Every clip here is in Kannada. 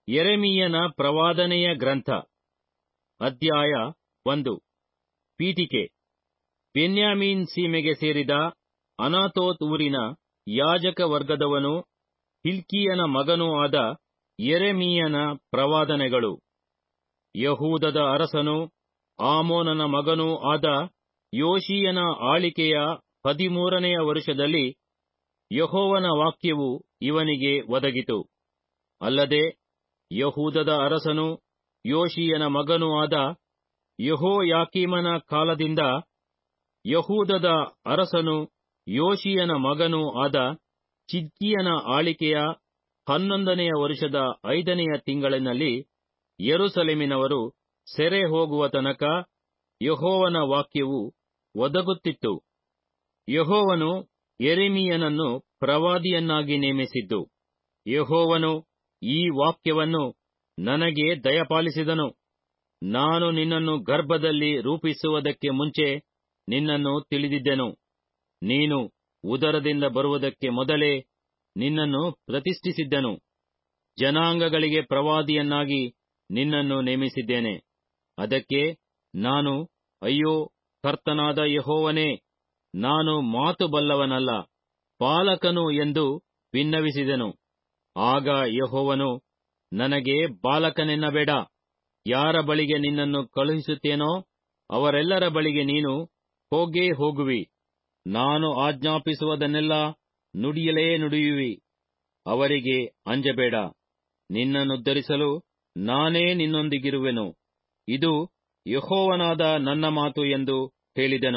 ಯೆರೆಮೀಯನ ಪ್ರವಾದನೆಯ ಗ್ರಂಥ ಅಧ್ಯಾಯ ಒಂದು ಪೀಠಿಕೆ ಬೆನ್ಯಾಮೀನ್ ಸೀಮೆಗೆ ಸೇರಿದ ಅನಾತೋತ್ ಊರಿನ ಯಾಜಕ ವರ್ಗದವನೂ ಹಿಲ್ಕೀಯನ ಮಗನೂ ಆದ ಯೆರೆಮೀಯನ ಪ್ರವಾದನೆಗಳು ಯಹೂದದ ಅರಸನೂ ಆಮೋನನ ಮಗನೂ ಆದ ಯೋಷೀಯನ ಆಳಿಕೆಯ ಹದಿಮೂರನೆಯ ವರುಷದಲ್ಲಿ ಯೆಹೋವನ ವಾಕ್ಯವು ಇವನಿಗೆ ಒದಗಿತು ಅಲ್ಲದೆ ಯಹೂದದ ಅರಸನೂ ಯೋಷೀಯನ ಮಗನೂ ಆದ ಯೆಹೋಯಾಕೀಮನ ಕಾಲದಿಂದ ಯಹೂದದ ಅರಸನೂ ಯೋಷೀಯನ ಮಗನೂ ಆದ ಚಿದ್ಕೀಯನ ಆಳಿಕೆಯ ಹನ್ನೊಂದನೆಯ ವರುಷದ ಐದನೆಯ ತಿಂಗಳಿನಲ್ಲಿ ಯೆರೂಸಲೇಮಿನವರು ಸೆರೆ ಹೋಗುವ ತನಕ ಯೆಹೋವನ ವಾಕ್ಯವು ಒದಗುತ್ತಿತ್ತು ಯೆಹೋವನು ಯೆರೆಮೀಯನನ್ನು ಪ್ರವಾದಿಯನ್ನಾಗಿ ನೇಮಿಸಿದ್ದು ಯೆಹೋವನು ಈ ವಾಕ್ಯವನ್ನು ನನಗೆ ದಯಪಾಲಿಸಿದನು ನಾನು ನಿನ್ನನ್ನು ಗರ್ಭದಲ್ಲಿ ರೂಪಿಸುವುದಕ್ಕೆ ಮುಂಚೆ ನಿನ್ನನ್ನು ತಿಳಿದಿದ್ದೆನು ನೀನು ಉದರದಿಂದ ಬರುವುದಕ್ಕೆ ಮೊದಲೇ ನಿನ್ನನ್ನು ಪ್ರತಿಷ್ಠಿಸಿದ್ದೆನು ಜನಾಂಗಗಳಿಗೆ ಪ್ರವಾದಿಯನ್ನಾಗಿ ನಿನ್ನನ್ನು ನೇಮಿಸಿದ್ದೇನೆ ಅದಕ್ಕೆ ನಾನು ಅಯ್ಯೋ ಕರ್ತನಾದ ಯೆಹೋವನೇ ನಾನು ಮಾತು ಬಲ್ಲವನಲ್ಲ ಪಾಲಕನು ಎಂದು ಬಿನ್ನವಿಸಿದೆನು ಆಗ ಯೆಹೋವನು ನನಗೆ ಬಾಲಕನೆನ್ನಬೇಡ ಯಾರ ಬಳಿಗೆ ನಿನ್ನನ್ನು ಕಳುಹಿಸುತ್ತೇನೋ ಅವರೆಲ್ಲರ ಬಳಿಗೆ ನೀನು ಹೋಗೇ ಹೋಗುವಿ ನಾನು ಆಜ್ಞಾಪಿಸುವುದನ್ನೆಲ್ಲ ನುಡಿಯಲೇ ನುಡಿಯುವಿ ಅವರಿಗೆ ಅಂಜಬೇಡ ನಿನ್ನನ್ನುದ್ಧರಿಸಲು ನಾನೇ ನಿನ್ನೊಂದಿಗಿರುವೆನು ಇದು ಯೆಹೋವನಾದ ನನ್ನ ಮಾತು ಎಂದು ಹೇಳಿದೆನು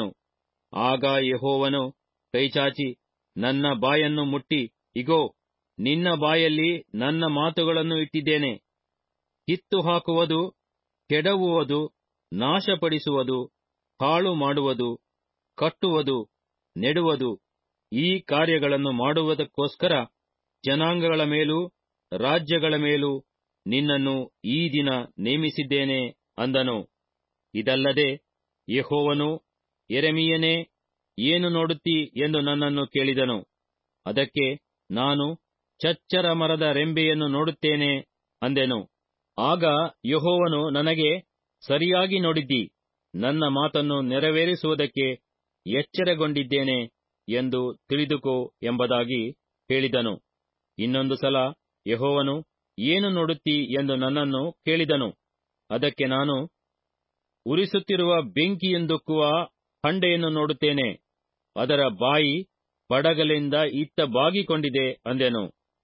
ಆಗ ಯೆಹೋವನು ಕೈಚಾಚಿ ನನ್ನ ಬಾಯನ್ನು ಮುಟ್ಟಿ ಇಗೋ ನಿನ್ನ ಬಾಯಲ್ಲಿ ನನ್ನ ಮಾತುಗಳನ್ನು ಇಟ್ಟಿದ್ದೇನೆ ಕಿತ್ತು ಹಾಕುವುದು ಕೆಡವುವುದು ನಾಶಪಡಿಸುವುದು ಹಾಳು ಮಾಡುವುದು ಕಟ್ಟುವುದು ನೆಡುವುದು ಈ ಕಾರ್ಯಗಳನ್ನು ಮಾಡುವುದಕ್ಕೋಸ್ಕರ ಜನಾಂಗಗಳ ಮೇಲೂ ರಾಜ್ಯಗಳ ಮೇಲೂ ನಿನ್ನನ್ನು ಈ ದಿನ ನೇಮಿಸಿದ್ದೇನೆ ಅಂದನು ಇದಲ್ಲದೆ ಯೆಹೋವನು ಯೆರೆಮೀಯನೇ ಏನು ನೋಡುತ್ತೀ ಎಂದು ನನ್ನನ್ನು ಕೇಳಿದನು ಅದಕ್ಕೆ ನಾನು ಚಚ್ಚರ ಮರದ ರೆಂಬೆಯನ್ನು ನೋಡುತ್ತೇನೆ ಅಂದೆನು ಆಗ ಯೆಹೋವನು ನನಗೆ ಸರಿಯಾಗಿ ನೋಡಿದ್ದಿ ನನ್ನ ಮಾತನ್ನು ನೆರವೇರಿಸುವುದಕ್ಕೆ ಎಚ್ಚರಗೊಂಡಿದ್ದೇನೆ ಎಂದು ತಿಳಿದುಕೋ ಎಂಬುದಾಗಿ ಹೇಳಿದನು ಇನ್ನೊಂದು ಸಲ ಯೆಹೋವನು ಏನು ನೋಡುತ್ತೀ ಎಂದು ನನ್ನನ್ನು ಕೇಳಿದನು ಅದಕ್ಕೆ ನಾನು ಉರಿಸುತ್ತಿರುವ ಬೆಂಕಿಯಿಂದುಕ್ಕುವ ಹಂಡೆಯನ್ನು ನೋಡುತ್ತೇನೆ ಅದರ ಬಾಯಿ ಬಡಗಲಿಂದ ಇತ್ತ ಬಾಗಿಕೊಂಡಿದೆ ಅಂದೆನು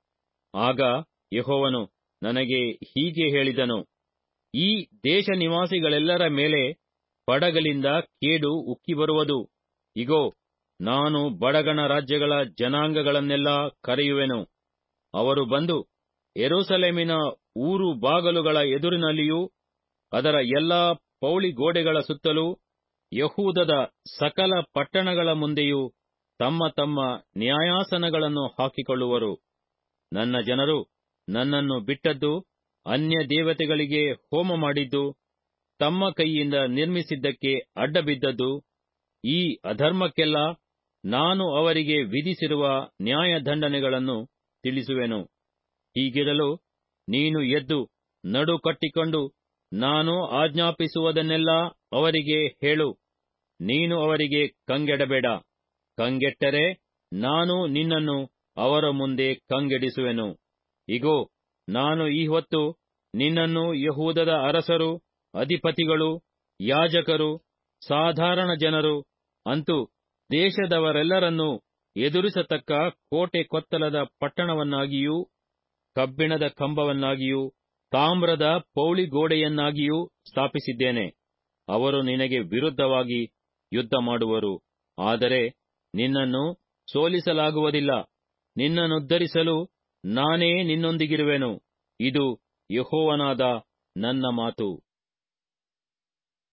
ಆಗ ಯೆಹೋವನು ನನಗೆ ಹೀಗೆ ಹೇಳಿದನು ಈ ದೇಶ ನಿವಾಸಿಗಳೆಲ್ಲರ ಮೇಲೆ ಬಡಗಲಿಂದ ಕೇಡು ಉಕ್ಕಿ ಬರುವುದು ಇಗೋ ನಾನು ಬಡಗಣ ರಾಜ್ಯಗಳ ಜನಾಂಗಗಳನ್ನೆಲ್ಲ ಕರೆಯುವೆನು ಅವರು ಬಂದು ಯೆರೂಸಲೇಮಿನ ಊರು ಬಾಗಲುಗಳ ಎದುರಿನಲ್ಲಿಯೂ ಅದರ ಎಲ್ಲಾ ಪೌಳಿ ಗೋಡೆಗಳ ಸುತ್ತಲೂ ಯಹೂದದ ಸಕಲ ಪಟ್ಟಣಗಳ ಮುಂದೆಯೂ ತಮ್ಮ ತಮ್ಮ ನ್ಯಾಯಾಸನಗಳನ್ನು ಹಾಕಿಕೊಳ್ಳುವರು ನನ್ನ ಜನರು ನನ್ನನ್ನು ಬಿಟ್ಟದ್ದು ಅನ್ಯ ದೇವತೆಗಳಿಗೆ ಹೋಮ ಮಾಡಿದ್ದು ತಮ್ಮ ಕೈಯಿಂದ ನಿರ್ಮಿಸಿದ್ದಕ್ಕೆ ಅಡ್ಡಬಿದ್ದದ್ದು ಈ ಅಧರ್ಮಕ್ಕೆಲ್ಲ ನಾನು ಅವರಿಗೆ ವಿಧಿಸಿರುವ ನ್ಯಾಯದಂಡನೆಗಳನ್ನು ತಿಳಿಸುವೆನು ಹೀಗಿರಲು ನೀನು ಎದ್ದು ನಡು ಕಟ್ಟಿಕೊಂಡು ನಾನು ಆಜ್ಞಾಪಿಸುವುದನ್ನೆಲ್ಲ ಅವರಿಗೆ ಹೇಳು ನೀನು ಅವರಿಗೆ ಕಂಗೆಡಬೇಡ ಕಂಗೆಟ್ಟರೆ ನಾನು ನಿನ್ನನ್ನು ಅವರ ಮುಂದೆ ಕಂಗೆಡಿಸುವೆನು ಇಗೋ ನಾನು ಈ ಹೊತ್ತು ನಿನ್ನನ್ನು ಯಹೂದದ ಅರಸರು ಅಧಿಪತಿಗಳು ಯಾಜಕರು ಸಾಧಾರಣ ಜನರು ಅಂತೂ ದೇಶದವರೆಲ್ಲರನ್ನೂ ಎದುರಿಸತಕ್ಕ ಕೋಟೆ ಕೊತ್ತಲದ ಪಟ್ಟಣವನ್ನಾಗಿಯೂ ಕಬ್ಬಿಣದ ಕಂಬವನ್ನಾಗಿಯೂ ತಾಮ್ರದ ಪೌಳಿಗೋಡೆಯನ್ನಾಗಿಯೂ ಸ್ಥಾಪಿಸಿದ್ದೇನೆ ಅವರು ನಿನಗೆ ವಿರುದ್ಧವಾಗಿ ಯುದ್ಧ ಮಾಡುವರು ಆದರೆ ನಿನ್ನನ್ನು ಸೋಲಿಸಲಾಗುವುದಿಲ್ಲ ನಿನ್ನನ್ನುದ್ಧರಿಸಲು ನಾನೇ ನಿನ್ನೊಂದಿಗಿರುವೆನು ಇದು ಯೆಹೋವನಾದ ನನ್ನ ಮಾತು